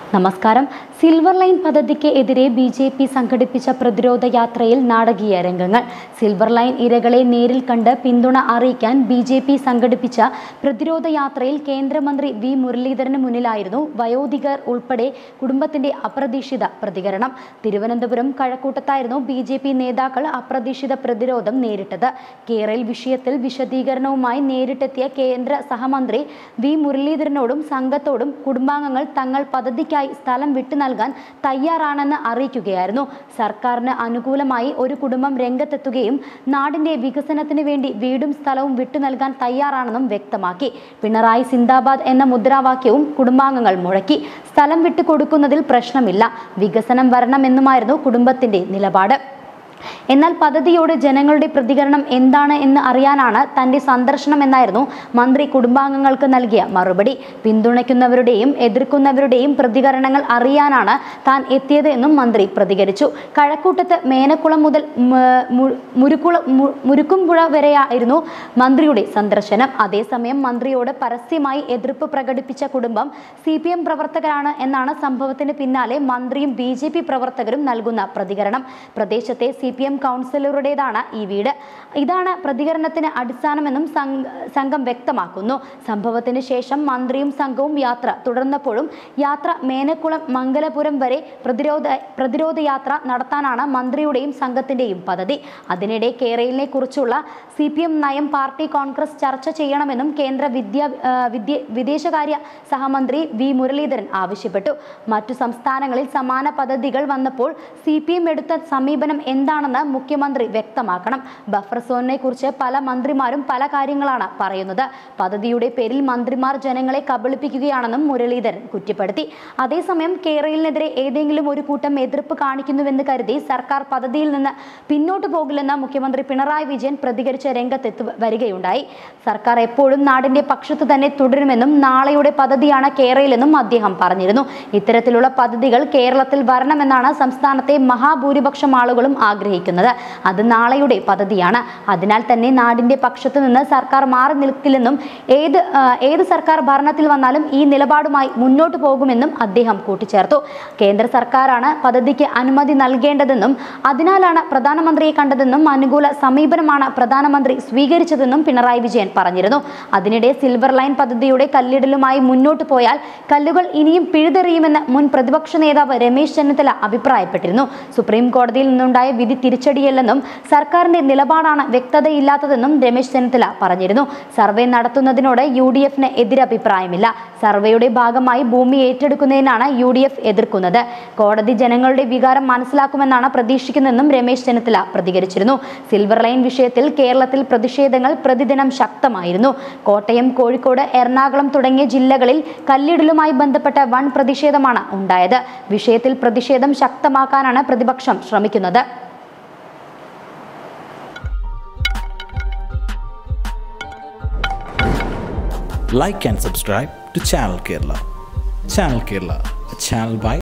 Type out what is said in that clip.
നമസ്കാരം silver line പദ്ധതിക്ക് എതിരെ ബി ജെ പി സംഘടിപ്പിച്ച പ്രതിരോധ യാത്രയിൽ നാടകീയ രംഗങ്ങൾ സിൽവർ ലൈൻ ഇരകളെ നേരിൽ കണ്ട് പിന്തുണ അറിയിക്കാൻ ബി ജെ പി സംഘടിപ്പിച്ച പ്രതിരോധ യാത്രയിൽ കേന്ദ്രമന്ത്രി വി മുരളീധരന് മുന്നിലായിരുന്നു വയോധികർ ഉൾപ്പെടെ കുടുംബത്തിന്റെ അപ്രതീക്ഷിത പ്രതികരണം തിരുവനന്തപുരം കഴക്കൂട്ടത്തായിരുന്നു ബി ജെ പി നേതാക്കൾ അപ്രതീക്ഷിത പ്രതിരോധം നേരിട്ടത് കേരള വിഷയത്തിൽ വിശദീകരണവുമായി നേരിട്ടെത്തിയ കേന്ദ്ര സഹമന്ത്രി വി മുരളീധരനോടും സംഘത്തോടും കുടുംബാംഗങ്ങൾ തങ്ങൾ പദ്ധതിക്കായി സ്ഥലം വിട്ടു നൽകാൻ തയ്യാറാണെന്ന് അറിയിക്കുകയായിരുന്നു സർക്കാരിന് അനുകൂലമായി ഒരു കുടുംബം രംഗത്തെത്തുകയും നാടിന്റെ വികസനത്തിന് വേണ്ടി വീടും സ്ഥലവും വിട്ടു നൽകാൻ തയ്യാറാണെന്നും വ്യക്തമാക്കി പിണറായി സിന്ദാബാദ് എന്ന മുദ്രാവാക്യവും കുടുംബാംഗങ്ങൾ മുഴക്കി സ്ഥലം വിട്ടു കൊടുക്കുന്നതിൽ പ്രശ്നമില്ല വികസനം വരണമെന്നുമായിരുന്നു കുടുംബത്തിന്റെ നിലപാട് എന്നാൽ പദ്ധതിയോട് ജനങ്ങളുടെ പ്രതികരണം എന്താണ് എന്ന് അറിയാനാണ് തന്റെ സന്ദർശനം എന്നായിരുന്നു മന്ത്രി കുടുംബാംഗങ്ങൾക്ക് നൽകിയ മറുപടി പിന്തുണയ്ക്കുന്നവരുടെയും എതിർക്കുന്നവരുടെയും പ്രതികരണങ്ങൾ അറിയാനാണ് താൻ എത്തിയത് എന്നും മന്ത്രി പ്രതികരിച്ചു കഴക്കൂട്ടത്ത് മേനക്കുളം മുതൽ മ- മു- മുരുക്കുളം മു- മുരുക്കുംപുഴ വരെയായിരുന്നു മന്ത്രിയുടെ സന്ദർശനം അതേസമയം മന്ത്രിയോട് പരസ്യമായി എതിർപ്പ് പ്രകടിപ്പിച്ച കുടുംബം സി പി എം പ്രവർത്തകരാണ് എന്നാണ് സംഭവത്തിന് പിന്നാലെ മന്ത്രിയും ബി ജെ പി പ്രവർത്തകരും നൽകുന്ന പ്രതികരണം പ്രദേശത്തെ സി പി എം കൗൺസിലറുടേതാണ് ഈ വീട് ഇതാണ് പ്രതികരണത്തിന് അടിസ്ഥാനമെന്നും സംഘ- സംഘം വ്യക്തമാക്കുന്നു സംഭവത്തിന് ശേഷം മന്ത്രിയും സംഘവും യാത്ര തുടർന്നപ്പോഴും യാത്ര മേനക്കുളം മംഗലപുരം വരെ പ്രതിരോധ പ്രതിരോധ യാത്ര നടത്താനാണ് മന്ത്രിയുടെയും സംഘത്തിന്റെയും പദ്ധതി അതിനിടെ കേരളിനെ കുറിച്ചുള്ള സി പി എം നയം പാർട്ടി കോൺഗ്രസ് ചർച്ച ചെയ്യണമെന്നും കേന്ദ്ര വിദ്യാ ആ, വിദ്യ വിദേശകാര്യ സഹമന്ത്രി വി മുരളീധരൻ ആവശ്യപ്പെട്ടു മറ്റു സംസ്ഥാനങ്ങളിൽ സമാന പദ്ധതികൾ വന്നപ്പോൾ സി പി എം എടുത്ത സമീപനം എന്താണെന്ന് മുഖ്യമന്ത്രി വ്യക്തമാക്കണം ബഫർ സോണിനെ കുറിച്ച് പല മന്ത്രിമാരും പല കാര്യങ്ങളാണ് പറയുന്നത് പദ്ധതിയുടെ പേരിൽ മന്ത്രിമാർ ജനങ്ങളെ കബളിപ്പിക്കുകയാണെന്നും മുരളീധരൻ കുറ്റപ്പെടുത്തി അതേസമയം കേരളിനെതിരെ ഏതെങ്കിലും ഒരു കൂട്ടം എതിർപ്പ് കാണിക്കുന്നുവെന്ന് കരുതി സർക്കാർ പദ്ധതിയിൽ നിന്ന് പിന്നോട്ട് പോകില്ലെന്ന് മുഖ്യമന്ത്രി പിണറായി വിജയൻ പ്രതികരിച്ച രംഗത്തെത്തു വരികയുണ്ടായി സർക്കാർ എപ്പോഴും നാടിന്റെ പക്ഷത്ത് തന്നെ തുടരുമെന്നും നാളെയുടെ പദ്ധതിയാണ് കേരളയിലെന്നും അദ്ദേഹം പറഞ്ഞിരുന്നു ഇത്തരത്തിലുള്ള പദ്ധതികൾ കേരളത്തിൽ വരണമെന്നാണ് സംസ്ഥാനത്തെ മഹാഭൂരിപക്ഷം ആളുകളും ആഗ്രഹിക്കുന്നത് അത് നാളെയുടെ പദ്ധതിയാണ് അതിനാൽ തന്നെ നാടിന്റെ പക്ഷത്ത് നിന്ന് സർക്കാർ മാറി നിൽക്കില്ലെന്നും ഏത് ആ, ഏത് സർക്കാർ ഭരണത്തിൽ വന്നാലും ഈ നിലപാടുമായി മുന്നോട്ട് പോകുമെന്നും അദ്ദേഹം കൂട്ടിച്ചേർത്തു കേന്ദ്ര സർക്കാരാണ് പദ്ധതിക്ക് അനുമതി നൽകേണ്ടതെന്നും അതിനാലാണ് പ്രധാനമന്ത്രിയെ കണ്ടതെന്നും അനുകൂല സമീപനമാണ് പ്രധാനമന്ത്രി സ്വീകരിച്ചതെന്നും പിണറായി വിജയൻ പറഞ്ഞിരുന്നു അതിനിടെ സിൽവർ ലൈൻ പദ്ധതിയുടെ കല്ലിടലുമായി മുന്നോട്ട് പോയാൽ കല്ലുകൾ ഇനിയും പിഴുതെറിയുമെന്ന് മുൻ പ്രതിപക്ഷ നേതാവ് രമേശ് ചെന്നിത്തല അഭിപ്രായപ്പെട്ടിരുന്നു സുപ്രീം കോടതിയിൽ നിന്നുണ്ടായ വിധി തിരിച്ചടിയല്ലെന്നും സർക്കാരിന്റെ നിലപാടാണ് വ്യക്തതയില്ലാത്തതെന്നും രമേശ് ചെന്നിത്തല പറഞ്ഞിരുന്നു സർവേ നടത്തുന്നതിനോട് യു ഡി എഫിന് എതിരഭിപ്രായമില്ല സർവേയുടെ ഭാഗമായി ഭൂമി ഏറ്റെടുക്കുന്നതിനാണ് യു ഡി എഫ് എതിർക്കുന്നത് കോടതി ജനങ്ങളുടെ വികാരം മനസ്സിലാക്കുമെന്നാണ് പ്രതീക്ഷിക്കുന്നതെന്നും രമേശ് ചെന്നിത്തല പ്രതികരിച്ചിരുന്നു സിൽവർ ലൈൻ വിഷയത്തിൽ കേരളത്തിൽ പ്രതിഷേധങ്ങൾ പ്രതിദിനം ശക്തമായിരുന്നു കോട്ടയം കോഴിക്കോട് എറണാകുളം തുടങ്ങിയ ജില്ലകളിൽ കല്ലിടലുമായി ബന്ധപ്പെട്ട വൻ പ്രതിഷേധമാണ് ഉണ്ടായത് വിഷയത്തിൽ പ്രതിഷേധം ശക്തമാക്കാനാണ് പ്രതിപക്ഷം ശ്രമിക്കുന്നത് like and subscribe to Channel Kerala. Channel Kerala, a channel by